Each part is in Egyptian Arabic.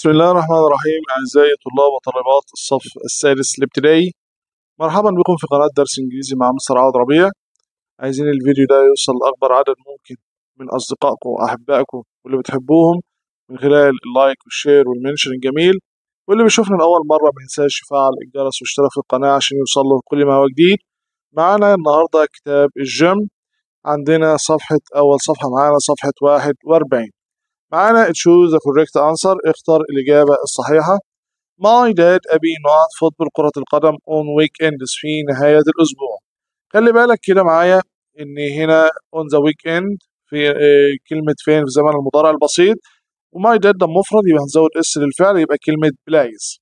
بسم الله الرحمن الرحيم أعزائي طلاب وطالبات الصف السادس الابتدائي مرحبا بكم في قناة درس إنجليزي مع مستر عوض ربيع عايزين الفيديو ده يوصل لأكبر عدد ممكن من أصدقائكم وأحبائكم واللي بتحبوهم من خلال اللايك والشير والمنشن الجميل واللي بيشوفنا لأول مرة ما ينساش يفعل الجرس واشتراك في القناة عشان يوصل له كل ما هو جديد معانا النهاردة كتاب الجيم عندنا صفحة أول صفحة معانا صفحة واحد وأربعين معانا choose the correct answer اختر الإجابة الصحيحة My dad أبي not فوتبول كرة القدم on weekends في نهاية الأسبوع خلي بالك كده معايا إن هنا on the weekend في آه، كلمة فين في زمن المضارع البسيط وماي داد ده مفرد يبقى هنزود اس للفعل يبقى كلمة plays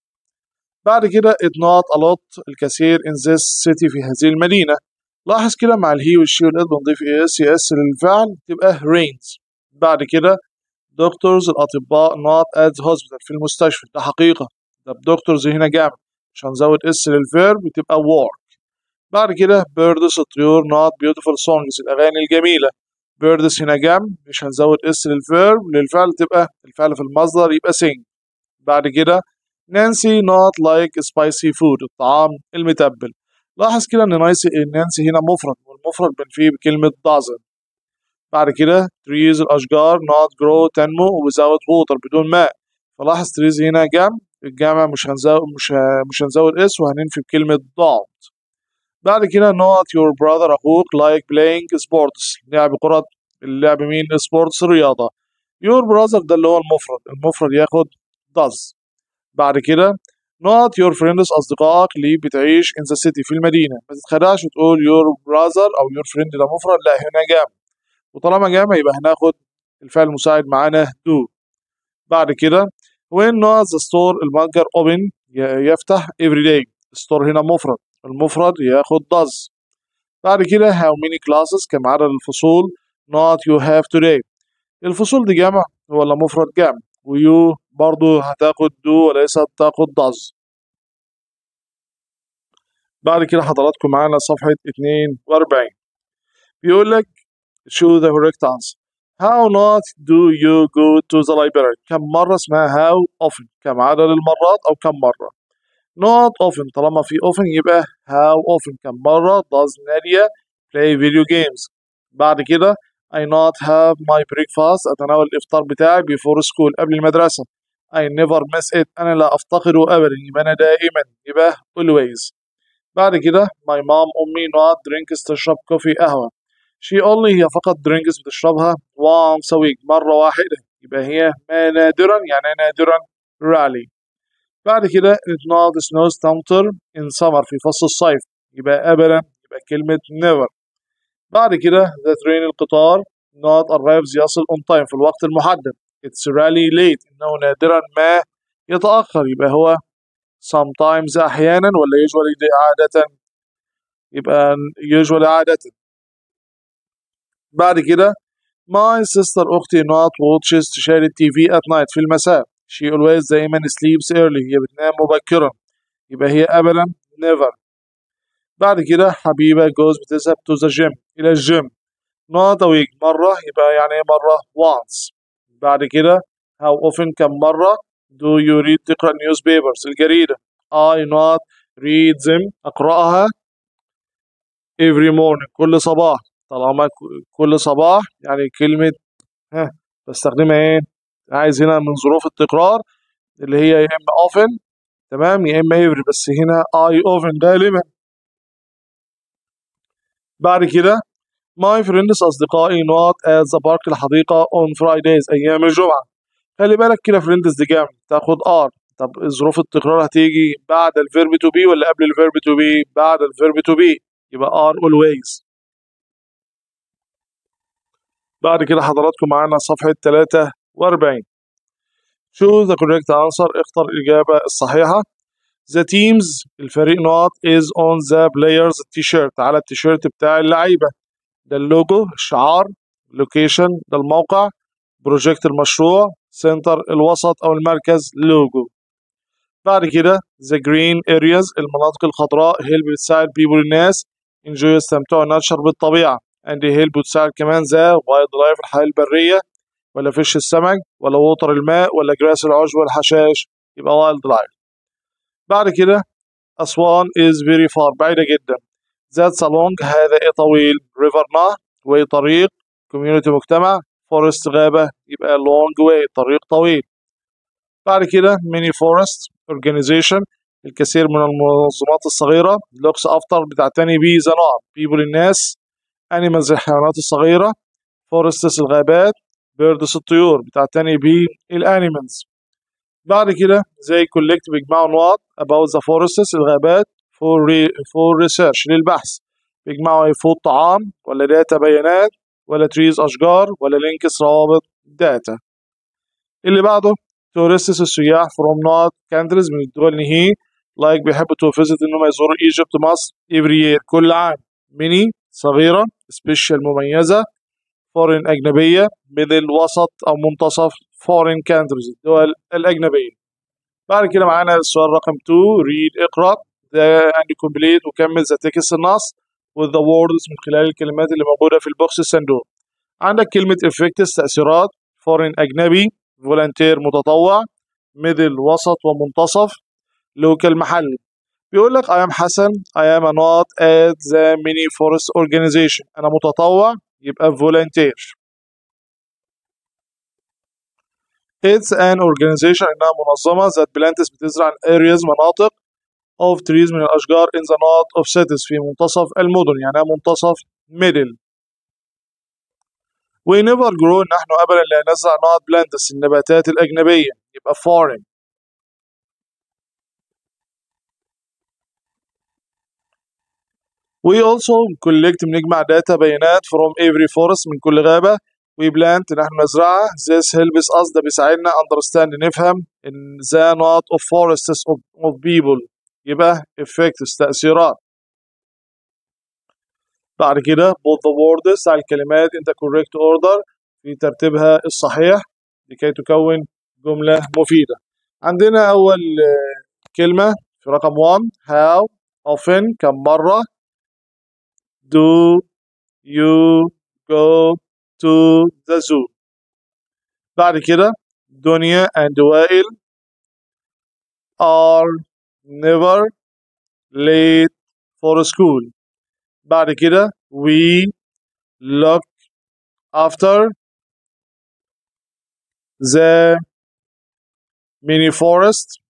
بعد كده it not a lot الكثير in this city في هذه المدينة لاحظ كده مع الهي والشي والإد بنضيف اس اس للفعل تبقى rains بعد كده دكتورز الأطباء not at the hospital في المستشفى ده حقيقة ده دكتورز هنا جامد مش هنزود اس للفيرب تبقى work بعد كده birds الطيور not beautiful songs الأغاني الجميلة birds هنا جمع مش هنزود اس للفيرب للفعل تبقى الفعل في المصدر يبقى sing بعد كده نانسي not like spicy food الطعام المتبل لاحظ كده ان نانسي نانسي هنا مفرد والمفرد بنفيه بكلمة doesn't بعد كده trees الأشجار not grow تنمو without water بدون ماء فلاحظ trees هنا جمع الجمع مش هنزود مش ه- مش هنزود اس وهننفي بكلمة don't بعد كده not your brother أخوك like playing sports لعب كرة اللعب مين sports رياضة your brother ده اللي هو المفرد المفرد ياخد does بعد كده not your friends أصدقائك اللي بتعيش in the city في المدينة ما تتخدعش وتقول your brother أو your friend ده مفرد لا هنا جمع وطالما جامع يبقى هناخد الفعل المساعد معانا do بعد كده when not the store المتجر open ي- يفتح every day store هنا مفرد المفرد ياخد does بعد كده how many classes كم عدد الفصول not you have today الفصول دي جمع ولا مفرد جمع ويو برضو هتاخد do وليس تاخد does بعد كده حضراتكم معانا صفحة 42 بيقول لك choose the correct answer how not do you go to the library كم مرة اسمها how often كم عدد المرات أو كم مرة not often طالما في often يبقى how often كم مرة does Nadia play video games بعد كده I not have my breakfast أتناول الإفطار بتاعي before school قبل المدرسة I never miss it أنا لا أفتقده أبدا يبقى أنا دائما يبقى always بعد كده my mom أمي not drinks تشرب كوفي قهوة she only هي فقط drinks بتشربها once a week مرة واحدة يبقى هي ما نادرا يعني نادرا rarely بعد كده it not snows تمطر in summer في فصل الصيف يبقى أبدا يبقى كلمة never بعد كده the train القطار not arrives يصل on time في الوقت المحدد it's rarely late إنه نادرا ما يتأخر يبقى هو sometimes أحيانا ولا usually دي عادة يبقى usually عادة بعد كده my sister أختي not watches تشاهد تي في at night في المساء she always دائما sleeps early هي بتنام مبكرا يبقى هي أبدا never بعد كده حبيبة جوز بتذهب to the gym إلى الجيم not a week مرة يبقى يعني إيه مرة once بعد كده how often كم مرة do you read تقرأ newspapers الجريدة I not read them أقرأها every morning كل صباح طالما ك- كل صباح يعني كلمة ها بستخدمها ايه عايز هنا من ظروف التكرار اللي هي يا اما often تمام يا اما every بس هنا I often غالبا بعد كده my friends أصدقائي not at the park الحديقة on Fridays أيام الجمعة خلي بالك كده friends دي جامد تاخد are طب ظروف التكرار هتيجي بعد الفيرب to be ولا قبل الفيرب to be بعد الفيرب to be يبقى are always بعد كده حضراتكم معانا صفحة 43 choose the correct answer اختر الإجابة الصحيحة the teams الفريق نقط is on the players t-shirt على التيشيرت بتاع اللعيبة ده اللوجو الشعار لوكيشن ده الموقع بروجكت المشروع سنتر الوسط أو المركز لوجو بعد كده the green areas المناطق الخضراء هي اللي بتساعد people الناس enjoy يستمتعوا نشر بالطبيعة and help بتساعد كمان ذا وايلد لايف الحياة البرية ولا فيش السمك ولا ووتر الماء ولا جراس العشب والحشاش يبقى وايلد لايف بعد كده أسوان is very far بعيدة جدا That's a long هذا إيه طويل river نهر way طريق community مجتمع forest غابة يبقى long way طريق طويل بعد كده mini forest organization الكثير من المنظمات الصغيرة looks after بتعتني بيه the نوع people الناس animals الحيوانات الصغيرة forests الغابات birds الطيور بتعتني بالانيمالز بعد كده زي collect بيجمعوا نقط about the forests الغابات for, re, for research للبحث بيجمعوا ايه فود طعام ولا داتا بيانات ولا تريز اشجار ولا لينكس روابط داتا اللي بعده tourists السياح from not countries من الدول اللي هي لايك بيحبوا تو فيزيت انهم يزوروا ايجيبت مصر every year كل عام ميني صغيرة سبيشال مميزة فورين أجنبية ميدل وسط أو منتصف فورين كانتريز الدول الأجنبية بعد كده معانا السؤال رقم 2 ريد اقرأ and complete وكمل ذا تكست النص with the words من خلال الكلمات اللي موجودة في البوكس الصندوق عندك كلمة effects تأثيرات فورين أجنبي فولنتير متطوع ميدل وسط ومنتصف لوكال محلي بيقول لك I am حسن I am a not at the mini forest organization أنا متطوع يبقى volunteer It's an organization إنها منظمة that plants بتزرع areas مناطق of trees من الأشجار in the north of cities في منتصف المدن يعني منتصف middle We never grow نحن أبدا لا نزرع not plants النباتات الأجنبية يبقى foreign We also collect بنجمع data بيانات from every forest من كل غابة we plant نحن نزرعها this helps us ده بيساعدنا understand نفهم in the not of forests of, of people يبقى effects تأثيرات بعد كده both the words على الكلمات in the correct order في ترتيبها الصحيح لكي تكون جملة مفيدة عندنا أول كلمة في رقم 1 how often كم مرة do you go to the zoo بعد كده دنيا and وائل are never late for school بعد كده we look after the mini forest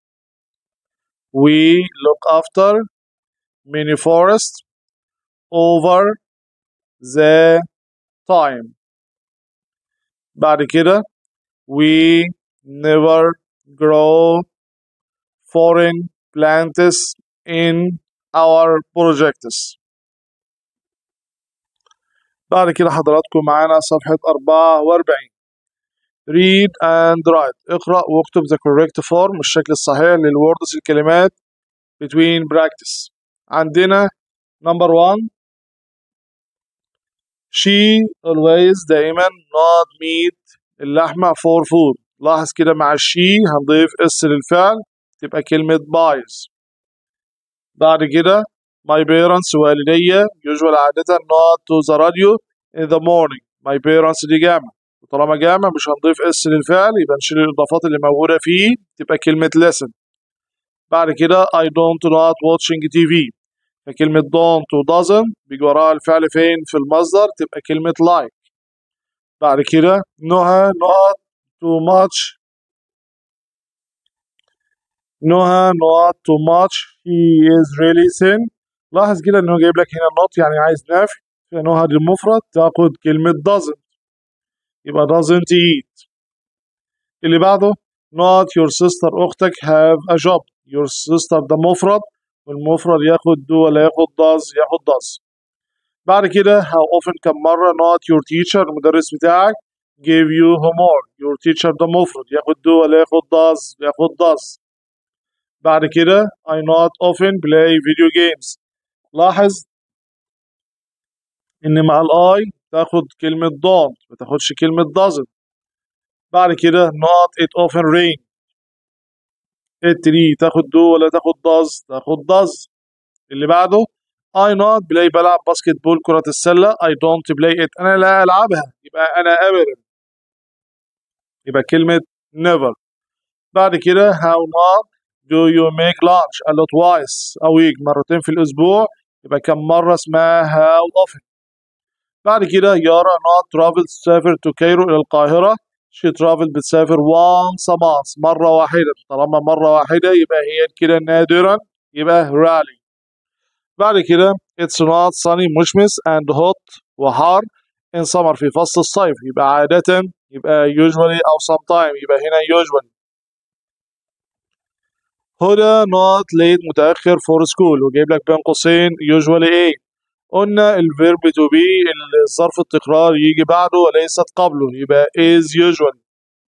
we look after mini forest over the time بعد كده we never grow foreign plants in our projects بعد كده حضراتكم معانا صفحة 44 read and write اقرأ واكتب the correct form الشكل الصحيح للوردز الكلمات between practice عندنا number one she always دائما not meat اللحمة for food لاحظ كده مع الشي هنضيف اس للفعل تبقى كلمة buys بعد كده my parents والدي usual عادة not to the radio in the morning my parents دي جامع وطالما جامع مش هنضيف اس للفعل يبقى نشيل الإضافات اللي موجودة فيه تبقى كلمة listen بعد كده I don't not watching TV فكلمة don't و doesn't بيجي وراها الفعل فين في المصدر تبقى كلمة like بعد كده نهى not too much نهى not too much he is really thin لاحظ كده انه جايب لك هنا not يعني عايز نافي فنهى دي المفرد تاخد كلمة doesn't يبقى doesn't eat اللي بعده not your sister أختك have a job your sister ده مفرد والمفرد ياخد do ولا ياخد does ياخد does بعد كده how often كم مرة not your teacher المدرس بتاعك give you homework your teacher ده مفرد ياخد do ولا ياخد does ياخد does بعد كده I not often play video games لاحظ ان مع الاي تاخد كلمة don't ما تاخدش كلمة doesn't بعد كده not it often rain it دي تاخد do ولا تاخد does تاخد does اللي بعده I not play بلعب باسكت بول كرة السلة I don't play it أنا لا ألعبها يبقى أنا أبدا يبقى كلمة never بعد كده how not do you make lunch قال له twice a week مرتين في الأسبوع يبقى كم مرة اسمها how often بعد كده يارا not travel تسافر to كايرو إلى القاهرة she travel بتسافر once a month مرة واحدة طالما مرة واحدة يبقى هي كده نادرا يبقى rarely بعد كده it's not sunny مشمس and hot وحار in summer في فصل الصيف يبقى عادة يبقى usually أو sometime يبقى هنا usually هدى not late متأخر for school وجايب لك بين قوسين usually ايه قلنا الفيرب to be الظرف التكرار يجي بعده وليست قبله يبقى is usually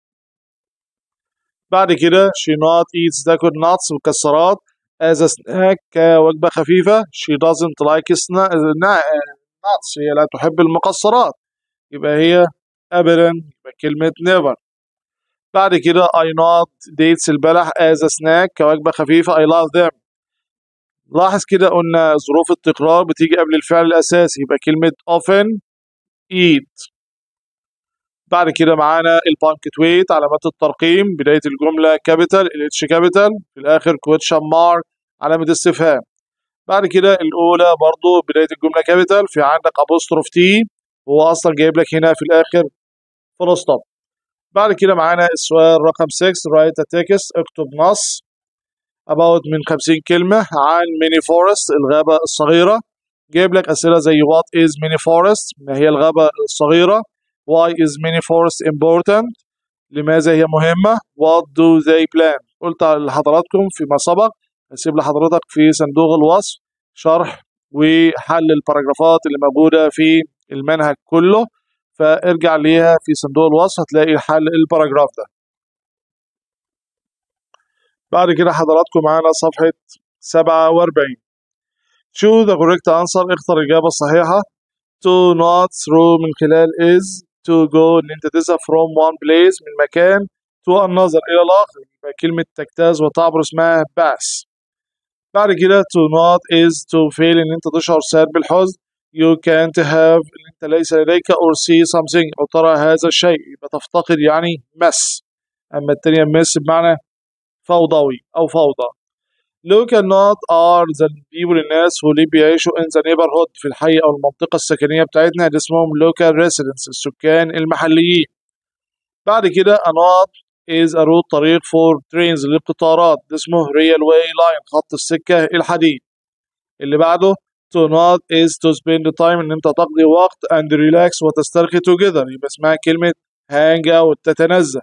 بعد كده she not eats تاكل nuts مكسرات as a snack كوجبة خفيفة she doesn't like nuts هي لا تحب المكسرات يبقى هي أبدا يبقى كلمة never بعد كده I not dates البلح as a snack كوجبة خفيفة I love them لاحظ كده قلنا ظروف التكرار بتيجي قبل الفعل الأساسي يبقى كلمة often eat بعد كده معانا البانكتويت علامات الترقيم بداية الجملة كابيتال الاتش كابيتال في الآخر كويتشن مارك علامة استفهام بعد كده الأولى برضو بداية الجملة كابيتال في عندك أبوستروف تي هو أصلا جايب لك هنا في الآخر فول ستوب بعد كده معانا السؤال رقم 6 رايت تكست اكتب نص about من 50 كلمة عن ميني فورست الغابة الصغيرة جايب لك أسئلة زي what is mini forest ما هي الغابة الصغيرة why is mini forest important لماذا هي مهمة what do they plan قلت لحضراتكم فيما سبق هسيب لحضرتك في صندوق الوصف شرح وحل الباراجرافات اللي موجودة في المنهج كله فارجع ليها في صندوق الوصف هتلاقي حل الباراجراف ده بعد كده حضراتكم معانا صفحة 47 choose the correct answer اختر الإجابة الصحيحة to not through من خلال is to go إن أنت تذهب from one place من مكان to another إلى الآخر يبقى كلمة تجتاز وتعبر اسمها pass بعد كده to not is to feel إن أنت تشعر سعر بالحزن you can't have إن أنت ليس لديك or see something أو ترى هذا الشيء يبقى تفتقد يعني مس أما التانية مس بمعنى فوضوي أو فوضى local not are the people الناس واللي بيعيشوا in the neighborhood في الحي أو المنطقة السكنية بتاعتنا اللي اسمهم local residents السكان المحليين بعد كده a not is a route طريق for trains للقطارات ده اسمه railway line خط السكة الحديد اللي بعده to not is to spend time ان انت تقضي وقت and relax وتسترخي together يبقى اسمها كلمة hang out تتنزه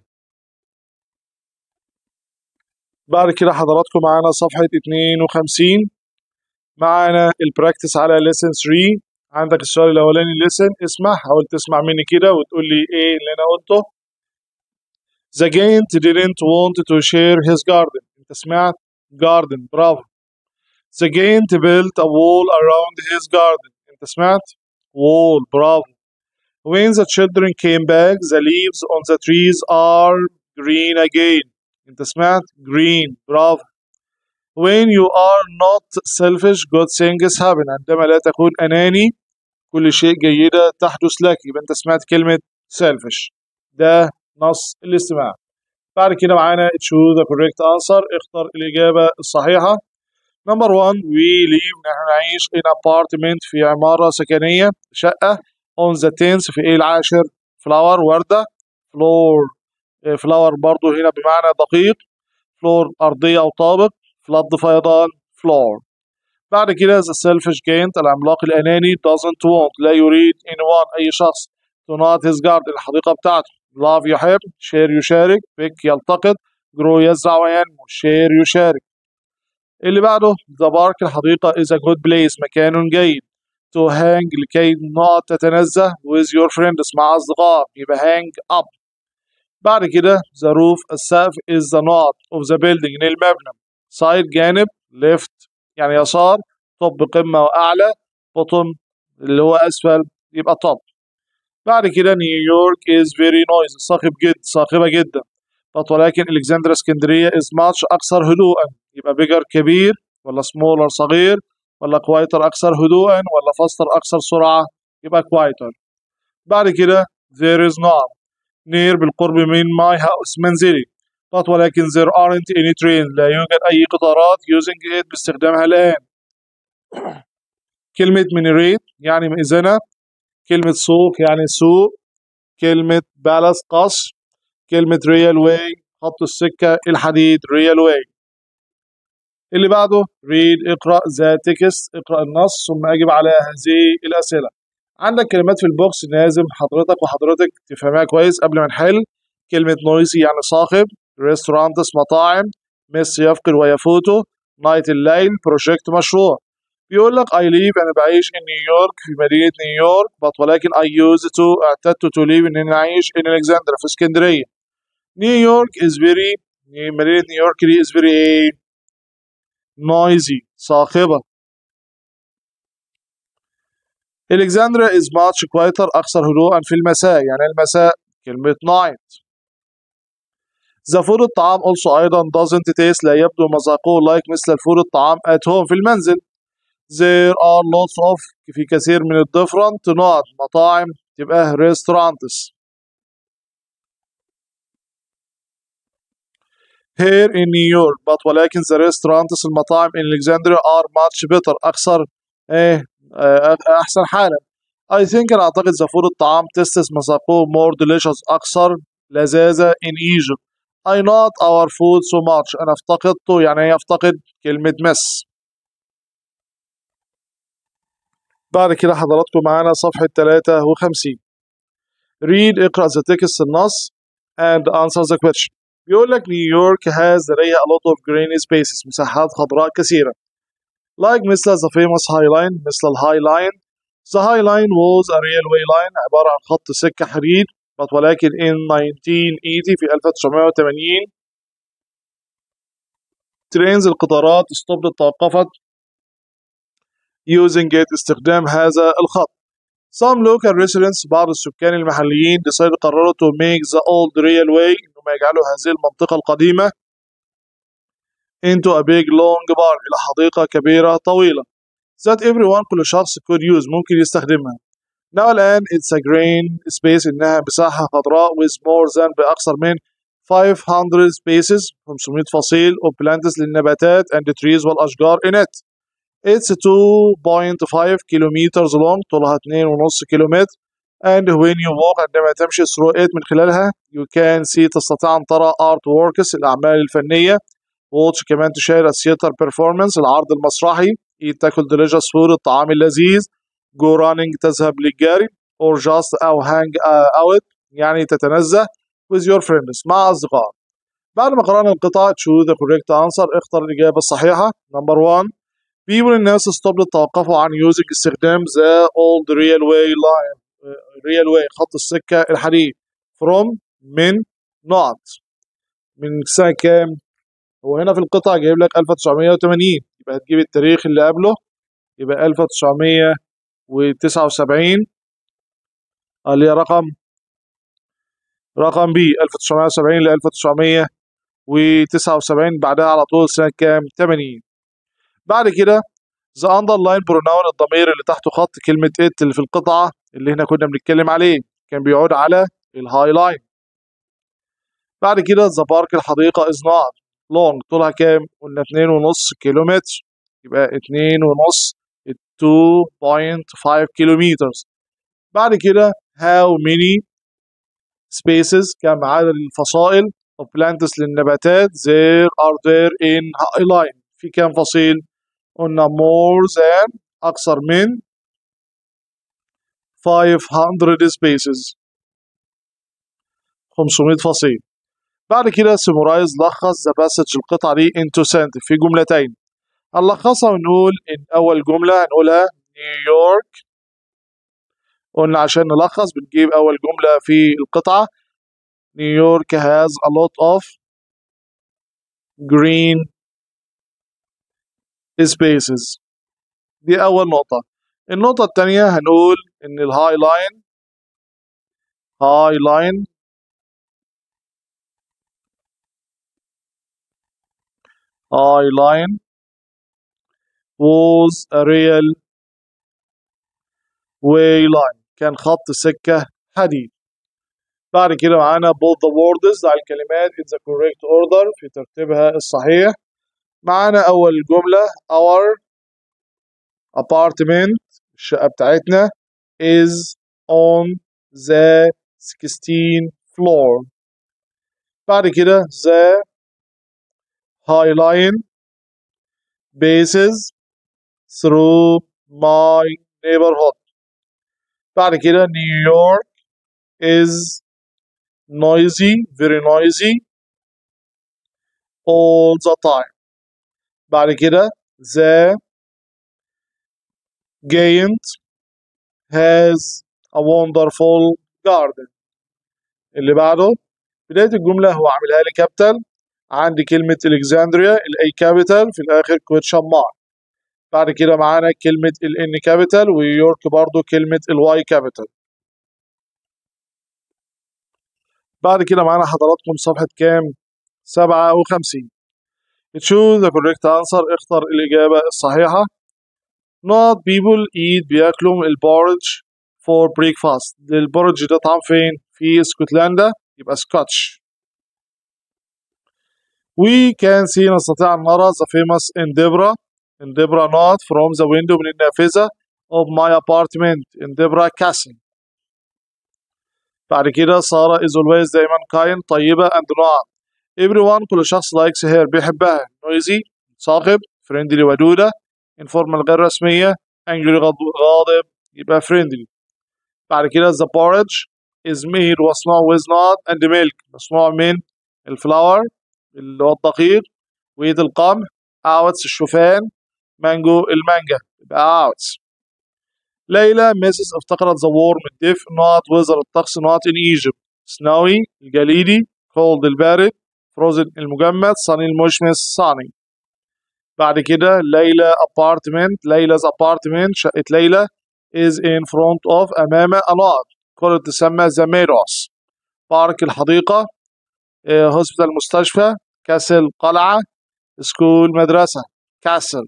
بعد كده حضراتكم معانا صفحة 52 معانا البراكتس على lesson 3 عندك السؤال الأولاني listen اسمع حاول تسمع مني كده وتقول لي إيه اللي أنا قلته The giant didn't want to share his garden أنت سمعت garden برافو The giant built a wall around his garden أنت سمعت wall برافو When the children came back the leaves on the trees are green again انت سمعت green برافو when you are not selfish good things happen عندما لا تكون أناني كل شيء جيدة تحدث لك يبقى انت سمعت كلمة selfish ده نص الاستماع بعد كده معانا choose the correct answer اختر الإجابة الصحيحة نمبر 1 we live نحن نعيش in apartment في عمارة سكنية شقة on the 10th في ايه العاشر flower وردة floor فلاور برضو هنا بمعنى دقيق فلور أرضية أو طابق فلد فيضان فلور بعد كده the selfish giant العملاق الأناني doesn't want لا يريد anyone أي شخص to not his garden الحديقة بتاعته love يحب share يشارك pick يلتقط grow يزرع وينمو share يشارك اللي بعده the park الحديقة is a good place مكان جيد to hang لكي not تتنزه with your friends مع أصدقائك يبقى hang up بعد كده the roof السقف is the not of the building المبنى side جانب left يعني يسار top قمة وأعلى bottom اللي هو أسفل يبقى top بعد كده نيويورك is very noisy صاخب جدا صاخبة جدا but ولكن الكسندريا اسكندرية is much أكثر هدوءا يبقى bigger كبير ولا smaller صغير ولا quieter أكثر هدوءا ولا faster أكثر سرعة يبقى quieter بعد كده there is not near بالقرب من my house منزلي but ولكن there aren't any trains لا يوجد أي قطارات using it باستخدامها الآن كلمة minerate يعني مئذنة كلمة سوق يعني سوق كلمة بالاس قصر كلمة railway خط السكة الحديد railway اللي بعده read اقرأ ذا تكست اقرأ النص ثم أجب على هذه الأسئلة عندك كلمات في البوكس لازم حضرتك وحضرتك تفهمها كويس قبل ما نحل كلمة نويسي يعني صاخب ريستورانتس مطاعم مس يفقد ويفوته نايت الليل بروجكت مشروع بيقول لك I live أنا بعيش in نيويورك في مدينة نيويورك but ولكن I used to اعتدت to live إن أنا أعيش in Alexandria في اسكندرية نيويورك is very مدينة نيويورك دي is very noisy صاخبة Alexandria is much quieter أكثر هدوءا في المساء يعني المساء كلمة night The food الطعام also أيضا doesn't taste لا يبدو مذاقه like مثل الفود الطعام at home في المنزل There are lots of في كثير من ال different نوع مطاعم تبقى restaurants here in New York but ولكن the restaurants المطاعم in Alexandria are much better أكثر إيه أحسن حالا I think أنا أعتقد the food الطعام tastes مذاقه more delicious أكثر لذاذة in Egypt I not our food so much أنا افتقدته يعني يفتقد كلمة مس بعد كده حضراتكم معانا صفحة 53 read اقرأ the text النص and answer the question بيقول لك نيويورك has لديها a lot of green spaces مساحات خضراء كثيرة like مثل the famous high line مثل الهاي لاين the high line was a railway line عبارة عن خط سكة حديد but ولكن in 1980 في 1980 ترينز القطارات stopped توقفت using it استخدام هذا الخط Some local residents بعض السكان المحليين decided قرروا to make the old railway إنهم يجعلوا هذه المنطقة القديمة into a big long bar إلى حديقة كبيرة طويلة that everyone كل شخص could use ممكن يستخدمها Now الآن it's a green space إنها مساحة خضراء with more than بأكثر من 500 spaces 500 فصيل of plants للنباتات and the trees والأشجار in it It's 2.5 kilometers long طولها 2.5 كيلومتر and when you walk عندما تمشي through it من خلالها you can see تستطيع أن ترى art works الأعمال الفنية watch كمان تشاهد theater performance العرض المسرحي eat تاكل delicious food الطعام اللذيذ go running تذهب للجري or just أو hang out يعني تتنزه with your friends مع أصدقائك بعد ما قرأنا القطع choose the correct answer اختر الإجابة الصحيحة number one people الناس استبدوا توقفوا عن using استخدام the old railway line railway خط السكة الحديد from من not من سنة كام؟ هو هنا في القطع جايب لك 1980 يبقى هتجيب التاريخ اللي قبله يبقى 1979 اللي هي رقم رقم بي 1970 ل 1979 بعدها على طول سنة كام 80 بعد كده ذا underline pronoun الضمير اللي تحته خط كلمة it اللي في القطعة اللي هنا كنا بنتكلم عليه كان بيعود على الهاي لاين بعد كده ذا بارك الحديقة is not long طولها كام؟ قلنا 2.5 كيلو متر يبقى 2.5 2.5 كيلومتر بعد كده how many spaces كم عدد الفصائل of plants للنباتات there are there in high line في كام فصيل؟ قلنا more than أكثر من 500 spaces 500 فصيل بعد كده سمرايز لخص ذا باسج القطعة دي into sentence في جملتين هنلخصها ونقول إن أول جملة هنقولها نيويورك قلنا عشان نلخص بنجيب أول جملة في القطعة نيويورك has a lot of green spaces دي أول نقطة النقطة الثانية هنقول إن الهاي لاين هاي لاين high line was a real way line كان خط سكة حديد بعد كده معانا both the words على الكلمات in the correct order في ترتيبها الصحيح معانا أول جملة our apartment الشقة بتاعتنا is on the 16th floor بعد كده the high line passes through my neighborhood بعد كده New York is noisy very noisy all the time بعد كده the giant has a wonderful garden اللي بعده بداية الجملة هو عاملها لي كابيتال عندي كلمة الكسندريا الاي كابيتال في الآخر كويتشن مارك بعد كده معانا كلمة الان كابيتال ونيويورك برضو كلمة الواي كابيتال بعد كده معانا حضراتكم صفحة كام؟ سبعة وخمسين choose the correct answer اختر الإجابة الصحيحة not people eat بياكلوا البورج for breakfast البورج ده طعم فين؟ في اسكتلندا يبقى سكوتش we can see نستطيع أن نرى the famous Endeavor Endeavor not from the window من النافذة of my apartment Endeavor castle بعد كده سارة is always دايما kind طيبة and not everyone كل شخص likes her بيحبها noisy صاخب friendly ودودة informal غير رسمية angry غاضب يبقى friendly بعد كده the porridge is made مصنوع with not and milk مصنوع من الفلاور اللي هو الدقيق ويد القمح اوتس الشوفان مانجو المانجا يبقى اوتس ليلى ميسس افتقرت ذا وورم الدفء نوت ويزر الطقس نوت ان ايجيبت سناوي الجليدي كولد البارد فروزن المجمد صاني المشمس صاني بعد كده ليلى ابارتمنت ليلى's ابارتمنت شقة ليلى is in front of أمام أنار كرة تسمى ذا ميروس بارك الحديقة هوسبيتال مستشفى كاسل قلعة سكول مدرسة كاسل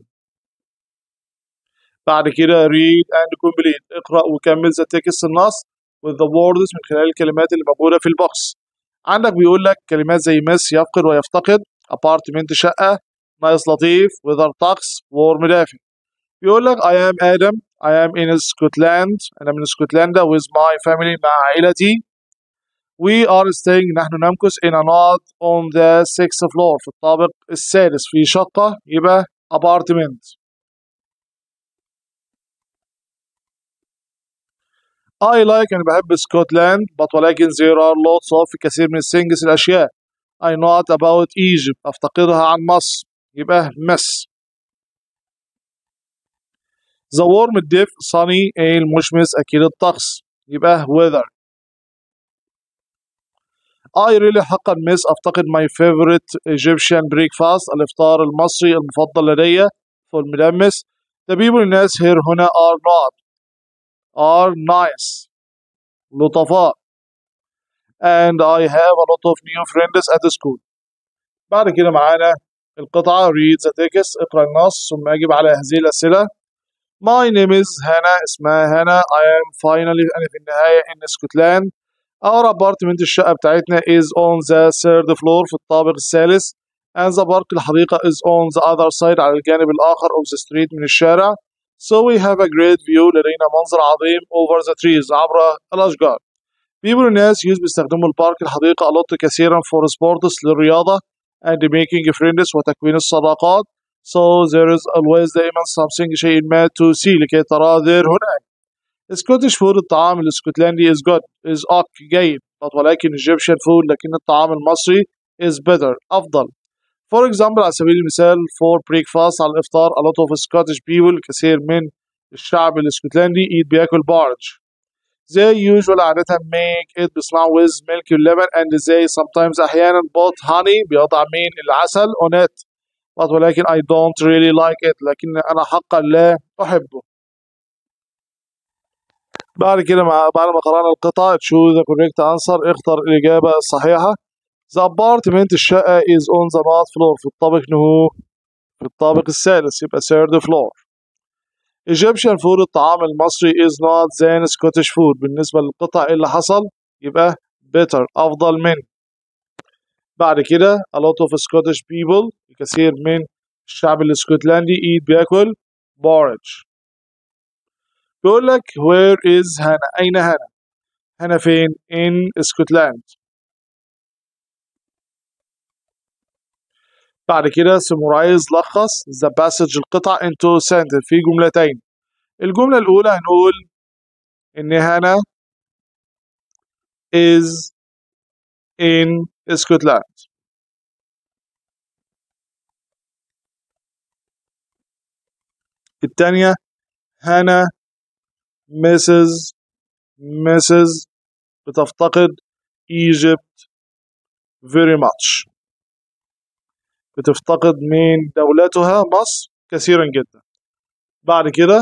بعد كده read and complete اقرأ وكمل ذا تكست النص with the words من خلال الكلمات اللي موجودة في البوكس عندك بيقول لك كلمات زي مس يفقد ويفتقد apartment شقة نايس لطيف weather طقس warm دافئ بيقول لك I am آدم I am in Scotland أنا من اسكتلندا with my family مع عائلتي We are staying نحن نمكث in a not on the sixth floor في الطابق السادس في شقة يبقى apartment I like أنا بحب اسكتلند but ولكن there are lots of في كثير من الثينجز الأشياء I not about Egypt أفتقدها عن مصر يبقى مس The warm الدفء sunny المشمس أكيد الطقس يبقى weather I really حقا miss أفتقد my favorite Egyptian breakfast الإفطار المصري المفضل لدي فول مدمس The people الناس here هنا are not are nice لطفاء and I have a lot of new friends at school بعد كده معانا القطعة read the text اقرأ النص ثم أجب على هذه الأسئلة My name is هنا اسمها هنا I am finally أنا في النهاية in Scotland Our apartment الشقة بتاعتنا is on the third floor في الطابق الثالث and the park الحديقة is on the other side على الجانب الآخر of the street من الشارع So we have a great view لدينا منظر عظيم over the trees عبر الأشجار People الناس use بيستخدموا البارك الحديقة a lot كثيرا for sports للرياضة and making friends وتكوين الصداقات So there is always دائما something شيء ما to see لكي ترى there هناك Scottish food الطعام الاسكتلندي is good is ok جيد but ولكن Egyptian food لكن الطعام المصري is better أفضل For example على سبيل المثال for breakfast على الإفطار a lot of Scottish people الكثير من الشعب الاسكتلندي eat بياكل بارج They usually عادة make it بيصنعوا with milk واللبن and they sometimes أحيانا put honey بيضع من العسل on it but ولكن I don't really like it لكن أنا حقا لا أحبه بعد كده مع بعد ما قرأنا القطع choose the correct answer اختر الإجابة الصحيحة The apartment الشقة is on the north floor في الطابق نهو في الطابق الثالث يبقى third floor Egyptian food الطعام المصري is not than Scottish food بالنسبة للقطع إيه اللي حصل يبقى better أفضل من بعد كده a lot of Scottish people الكثير من الشعب الاسكتلندي eat بياكل porridge بيقول لك where is هنا أين هنا هنا فين in اسكتلند بعد كده summarize لخص the passage القطع into sentence في جملتين الجملة الأولى هنقول إن هنا is in Scotland الثانية هنا misses misses بتفتقد Egypt very much بتفتقد من دولتها مصر كثيرا جدا بعد كده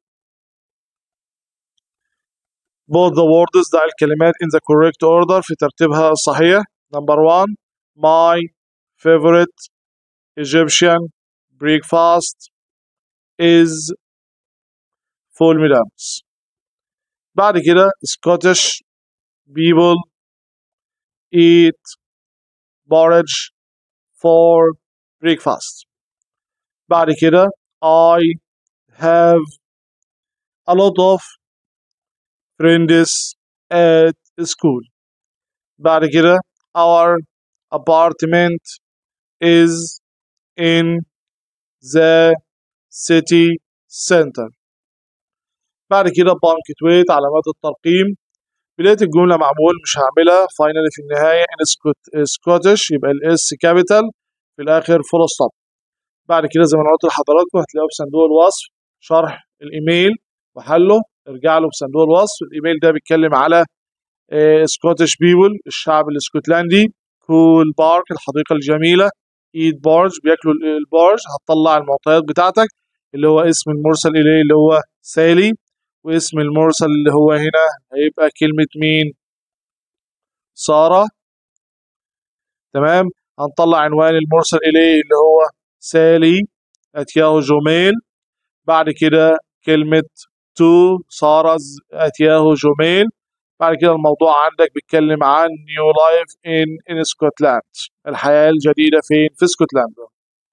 both the words ضع الكلمات in the correct order في ترتيبها الصحيح number one my favorite Egyptian breakfast is full meals بعد كده Scottish people eat porridge for breakfast بعد كده I have a lot of friends at school بعد كده our apartment is in the city center بعد كده punctuate علامات الترقيم بداية الجملة معمول مش هعملها finally في النهاية in Scottish يبقى الاس كابيتال في الآخر فول ستوب بعد كده زي ما انا قلت لحضراتكم هتلاقوه في صندوق الوصف شرح الايميل وحله ارجع له في صندوق الوصف الايميل ده بيتكلم على سكوتش بيبل الشعب الاسكتلندي كول بارك الحديقة الجميلة ايد بارج بياكلوا البارج هتطلع المعطيات بتاعتك اللي هو اسم المرسل اليه اللي هو سالي واسم المرسل اللي هو هنا هيبقى كلمة مين سارة تمام هنطلع عنوان المرسل إليه اللي هو سالي أتياه جوميل بعد كده كلمة تو سارة أتياه جوميل بعد كده الموضوع عندك بيتكلم عن نيو لايف ان ان اسكتلاند الحياة الجديدة فين في اسكتلندا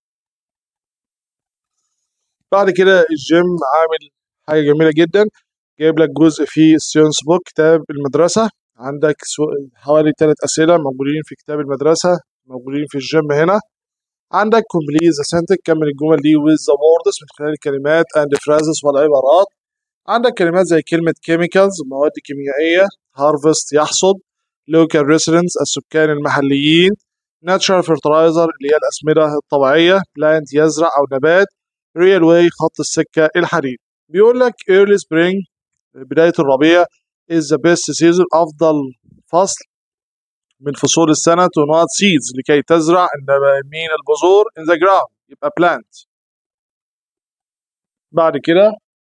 بعد كده الجيم عامل حاجة جميلة جدا جايب لك جزء في ستيونز بوك كتاب المدرسة عندك حوالي ثلاث أسئلة موجودين في كتاب المدرسة موجودين في الجيم هنا عندك complete the sentence كمل الجمل دي with the words من خلال الكلمات and phrases والعبارات عندك كلمات زي كلمة chemicals مواد كيميائية harvest يحصد local residents السكان المحليين natural fertilizer اللي هي الأسمدة الطبيعية plant يزرع أو نبات railway خط السكة الحديد بيقول لك early spring بداية الربيع is the best season أفضل فصل من فصول السنة to not seeds لكي تزرع من البذور in the ground يبقى plant بعد كده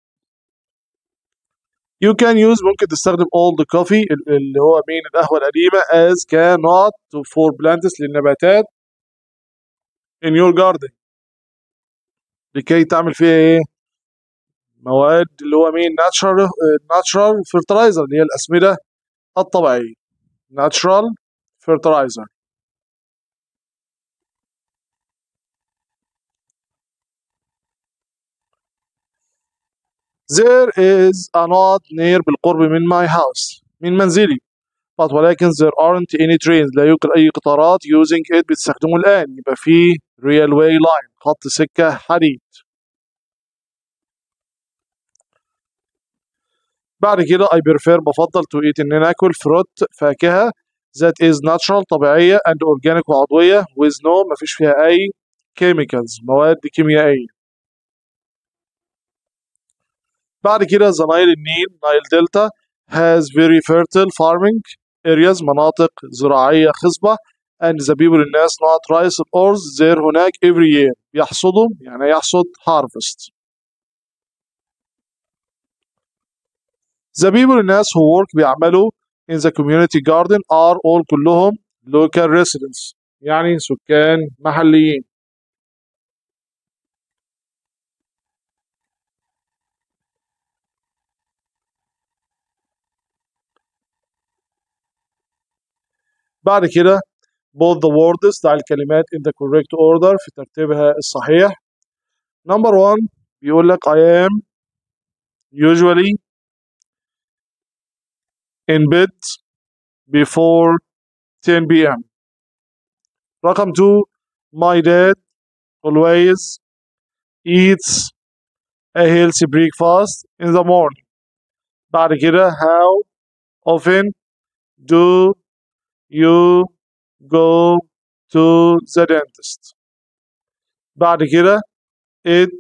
you can use ممكن تستخدم old coffee اللي هو من القهوة القديمة as cannot for plants للنباتات in your garden لكي تعمل فيها ايه مواد اللي هو مين natural natural fertilizer اللي هي الأسمدة الطبيعية natural fertilizer There is a knot near بالقرب من my house من منزلي but ولكن there aren't any trains لا يوجد أي قطارات using it بتستخدمه الآن يبقى في railway line خط سكة حديد بعد كده I prefer بفضل to eat إن أنا آكل fruit فاكهة that is natural طبيعية and organic وعضوية with no مفيش فيها أي chemicals مواد كيميائية بعد كده the Nile النيل نايل دلتا has very fertile farming areas مناطق زراعية خصبة and the people الناس not rice or there هناك every year يحصدوا يعني يحصد harvest the people الناس who work بيعملوا in the community garden are all كلهم local residents يعني سكان محليين بعد كده both the words ضع الكلمات in the correct order في ترتيبها الصحيح number one بيقول لك I am usually in bed before 10 p.m. رقم 2 my dad always eats a healthy breakfast in the morning بعد كده how often do you go to the dentist بعد كده it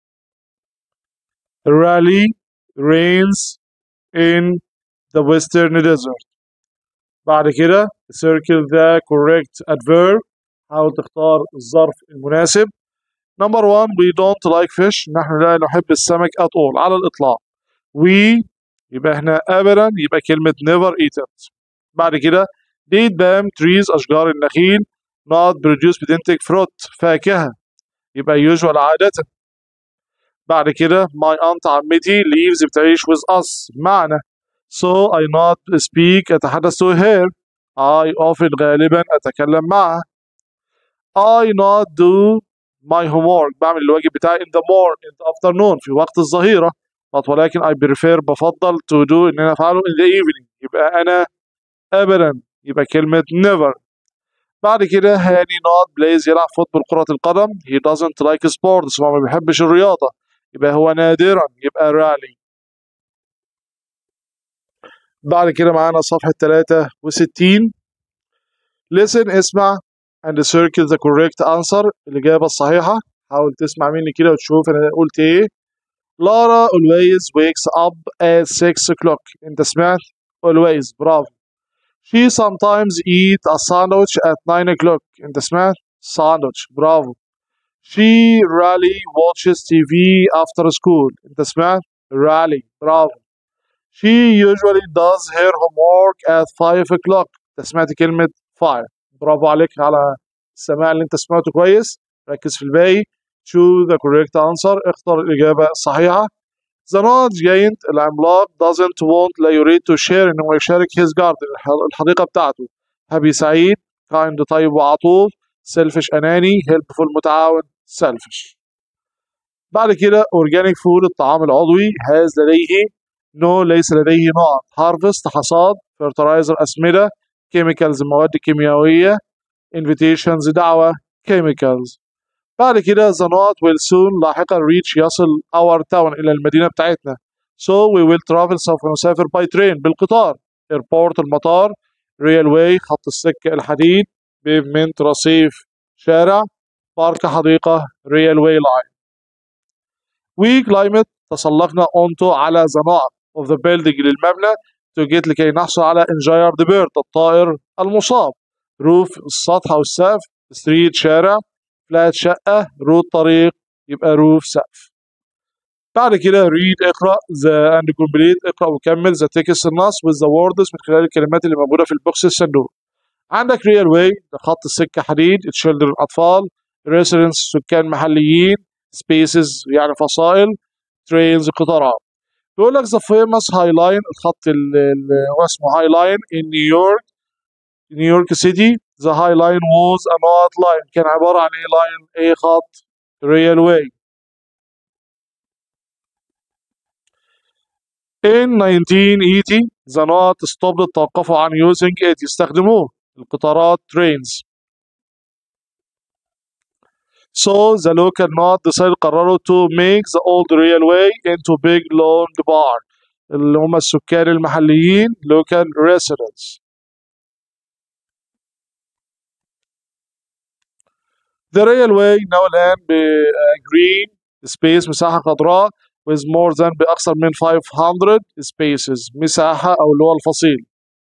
rarely rains in the western desert بعد كده circle the correct adverb حاول تختار الظرف المناسب number one we don't like fish نحن لا نحب السمك at all على الإطلاق we يبقى هنا أبدا يبقى كلمة never eat it بعد كده date palm trees أشجار النخيل not produce بتنتج fruit فاكهة يبقى usual عادة بعد كده my aunt عمتي lives بتعيش with us معنا so I not speak أتحدث to her I often غالبا أتكلم معها I not do my homework بعمل الواجب بتاعي in the morning in the afternoon في وقت الظهيرة but ولكن I prefer بفضل to do إن أنا أفعله in the evening يبقى أنا أبدا يبقى كلمة never بعد كده هاني not plays يلعب فوتبول كرة القدم he doesn't like sports هو ما بيحبش الرياضة يبقى هو نادرا يبقى rarely بعد كده معانا صفحة 63 listen اسمع and circle the correct answer الإجابة الصحيحة حاول تسمع مني كده وتشوف أنا قلت إيه لارا always wakes up at 6 o'clock أنت سمعت always برافو she sometimes eat a sandwich at 9 o'clock أنت سمعت sandwich برافو she rarely watches TV after school أنت سمعت rarely برافو she usually does her homework at 5 o'clock أنت سمعت كلمة 5 برافو عليك على السماع اللي انت سمعته كويس ركز في الباقي choose the correct answer اختار الإجابة الصحيحة The not giant العملاق doesn't want لا يريد to share إنه يشارك his garden الحديقة بتاعته happy سعيد kind طيب وعطوف selfish أناني helpful متعاون selfish بعد كده organic food الطعام العضوي has لديه no ليس لديه نقط harvest حصاد fertilizer أسمدة chemicals مواد كيميائية invitations دعوة chemicals بعد كده the not will soon لاحقا reach يصل our town إلى المدينة بتاعتنا so we will travel سوف نسافر by train بالقطار airport المطار railway خط السكة الحديد pavement رصيف شارع بارك حديقة railway line we climate تسلقنا onto على the not of the building للمبنى to get لكي نحصل على enjoyer the bird الطائر المصاب روف السطح أو السقف ستريت شارع فلات شقة روت طريق يبقى روف سقف بعد كده read اقرأ the and complete اقرأ وكمل the text النص with the words من خلال الكلمات اللي موجودة في البوكس الصندوق عندك railway ده خط السكة حديد children أطفال residents سكان محليين spaces يعني فصائل trains قطارات بيقول لك the famous high line الخط اللي هو اسمه high line in New York نيويورك سيتي the high line was a not line كان عبارة عن ايه لاين ايه خط railway in 1980 the not stopped توقفوا عن using it يستخدموه القطارات trains so the local not decided قرروا to make the old railway into big long bar اللي هم السكان المحليين local residents The railway now الآن بجرين space مساحة خضراء with more than بأكثر من 500 spaces مساحة أو اللي هو الفصيل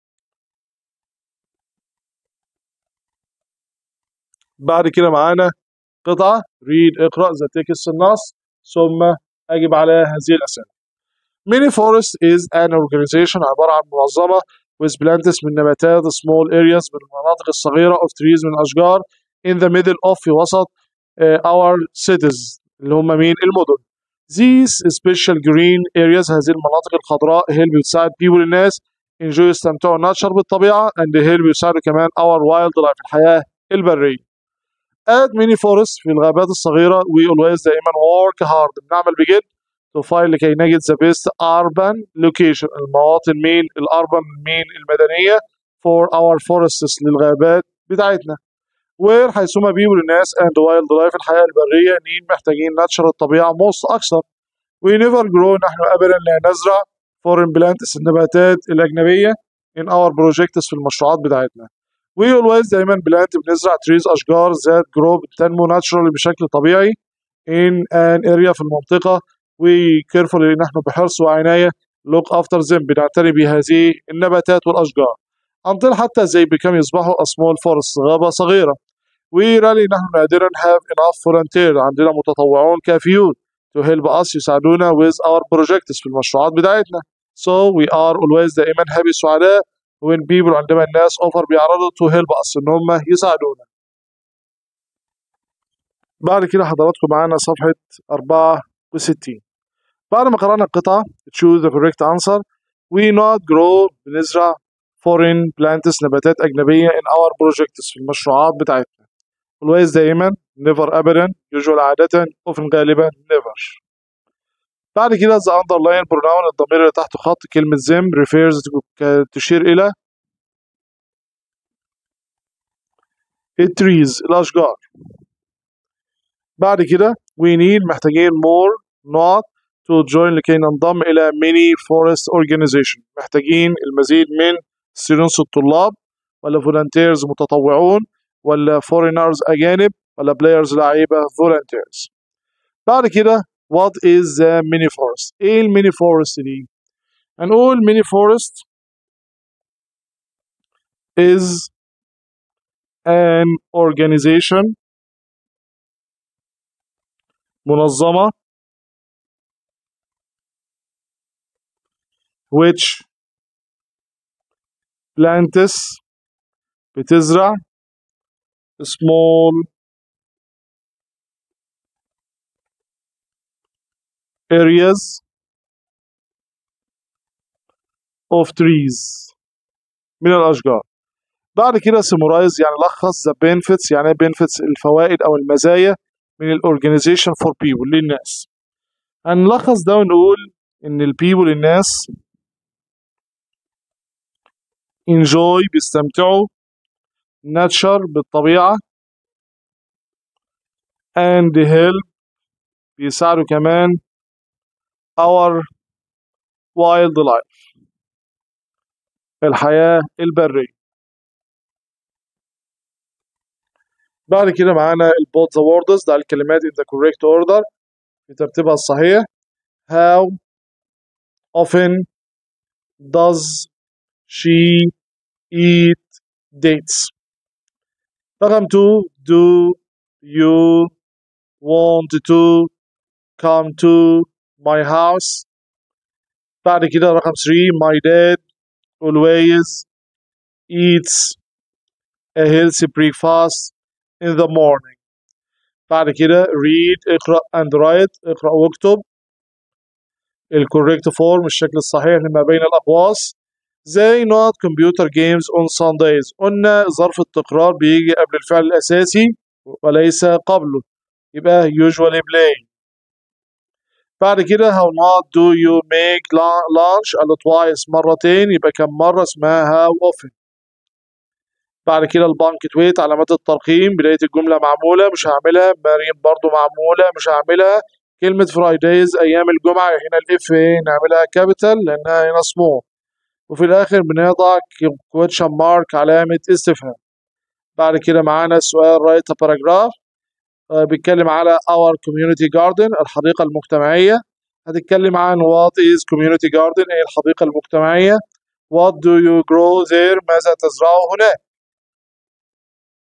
بعد كده معانا قطعة read اقرأ the text النص ثم أجب على هذه الأسئلة Mini Forest is an organization عبارة عن منظمة with plants من نباتات small areas من المناطق الصغيرة of trees من الأشجار in the middle of في وسط uh, our cities اللي هم مين المدن these special green areas هذه المناطق الخضراء هي اللي بتساعد people الناس enjoy يستمتعوا ناتشر بالطبيعة and help يساعدوا كمان our wildlife الحياة البرية at many forests في الغابات الصغيرة we always دائما work hard بنعمل بجد to find لكي نجد the best urban location المواطن مين الاربن مين المدنية for our forests للغابات بتاعتنا where حيثما people الناس and wildlife الحياة البرية نين محتاجين ناتشر الطبيعة most أكثر we never grow نحن أبدا لا نزرع foreign plants النباتات الأجنبية in our projects في المشروعات بتاعتنا we always دايما plant بنزرع trees أشجار ذات grow بتنمو naturally بشكل طبيعي in an area في المنطقة we carefully نحن بحرص وعناية look after them بنعتني بهذه النباتات والأشجار until حتى they become يصبحوا a small forest غابة صغيرة we really نحن نادرا have enough volunteer عندنا متطوعون كافيون to help us يساعدونا with our projects في المشروعات بتاعتنا so we are always دائما happy سعداء when people عندما الناس offer بيعرضوا to help us ان هم يساعدونا بعد كده حضراتكم معانا صفحة 64 بعد ما قرأنا القطعة choose the correct answer we not grow بنزرع foreign plants نباتات أجنبية in our projects في المشروعات بتاعتنا always دائما never أبدا usual عادة often غالبا never بعد كده the underline pronoun الضمير اللي تحت خط كلمة them refers تشير إلى التريز الأشجار بعد كده we need محتاجين more not to join لكي ننضم إلى many forest organization محتاجين المزيد من students الطلاب ولا volunteers متطوعون ولا foreigners أجانب ولا players لعيبة volunteers بعد كده what is the mini forest ايه الميني فورست دي هنقول mini forest is an organization منظمة which plants بتزرع small areas of trees من الأشجار بعد كده summarize يعني لخص the benefits يعني benefits الفوائد أو المزايا من ال organization for people للناس هنلخص ده ونقول إن ال people الناس enjoy بيستمتعوا nature بالطبيعة and help بيساعدوا كمان our wildlife الحياة البرية بعد كده معانا البوت ذا ووردز ده الكلمات in the correct order في ترتيبها الصحيح how often does she eat dates رقم 2 do you want to come to my house بعد كده رقم 3 my dad always eats a healthy breakfast in the morning بعد كده read اقرأ and write اقرأ واكتب الكوريكت فورم الشكل الصحيح لما بين الأقواس زي not computer games on Sundays قلنا ظرف التكرار بيجي قبل الفعل الأساسي وليس قبله يبقى usually play بعد كده how not do you make lunch قال twice مرتين يبقى كم مرة اسمها how often بعد كده البانكت ويت علامات الترقيم بداية الجملة معمولة مش هعملها مريم برضو معمولة مش هعملها كلمة فرايدايز أيام الجمعة هنا الإف نعملها كابيتال لأنها هنا سمول وفي الآخر بنضع كويتشن مارك علامة استفهام بعد كده معانا سؤال رايت باراجراف بيتكلم على our community garden الحديقة المجتمعية هتتكلم عن what is community garden ايه الحديقة المجتمعية what do you grow there ماذا تزرعه هناك